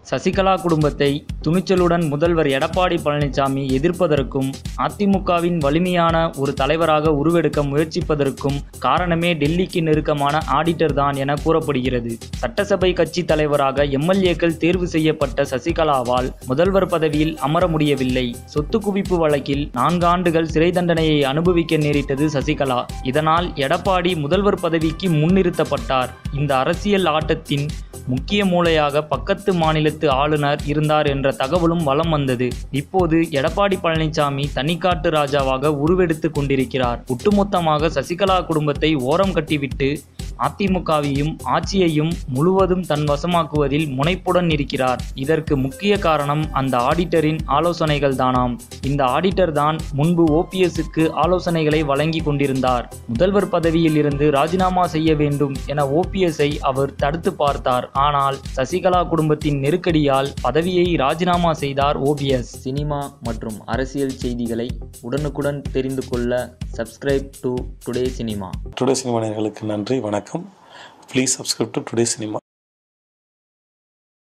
சசிகலா குடும்பத்தை துணிச்சலுடன் முதல்வர் எடப்பாடி பழனிசாமி எதிர்ப்பதற்கும் அதிமுகவின் வலிமையான ஒரு தலைவராக உருவெடுக்க முயற்சிப்பதற்கும் காரணமே டெல்லிக்கு நெருக்கமான ஆடிட்டர் தான் என கூறப்படுகிறது சட்டசபை கட்சி தலைவராக எம்எல்ஏக்கள் தேர்வு செய்யப்பட்ட சசிகலாவால் முதல்வர் பதவியில் அமர முடியவில்லை சொத்து குவிப்பு வழக்கில் நான்கு ஆண்டுகள் சிறை தண்டனையை அனுபவிக்க நேரிட்டது சசிகலா இதனால் எடப்பாடி முதல்வர் பதவிக்கு முன்னிறுத்தப்பட்டார் இந்த அரசியல் ஆட்டத்தின் முக்கிய மூளையாக பக்கத்து மாநிலத்து ஆளுநர் இருந்தார் என்ற தகவலும் வலம் வந்தது இப்போது எடப்பாடி பழனிசாமி தனிக்காட்டு ராஜாவாக உருவெடுத்து கொண்டிருக்கிறார் ஒட்டுமொத்தமாக சசிகலா குடும்பத்தை ஓரம் கட்டிவிட்டு அதிமுகவையும் ஆட்சியையும் முழுவதும் தன் வசமாக்குவதில் முனைப்புடன் இருக்கிறார் இதற்கு முக்கிய காரணம் அந்த ஆடிட்டரின் ஆலோசனைகள் தானாம் இந்த ஆடிட்டர் தான் முன்பு ஓபிஎஸ்க்கு ஆலோசனைகளை வழங்கி கொண்டிருந்தார் முதல்வர் பதவியில் இருந்து ராஜினாமா செய்ய வேண்டும் என ஓபிஎஸ்ஐ அவர் தடுத்து பார்த்தார் ஆனால் சசிகலா குடும்பத்தின் நெருக்கடியால் பதவியை ராஜினாமா செய்தார் ஓபிஎஸ் சினிமா மற்றும் அரசியல் செய்திகளை உடனுக்குடன் தெரிந்து கொள்ள subscribe to today cinema today cinema நேயர்களுக்கு நன்றி வணக்கம் please subscribe to today cinema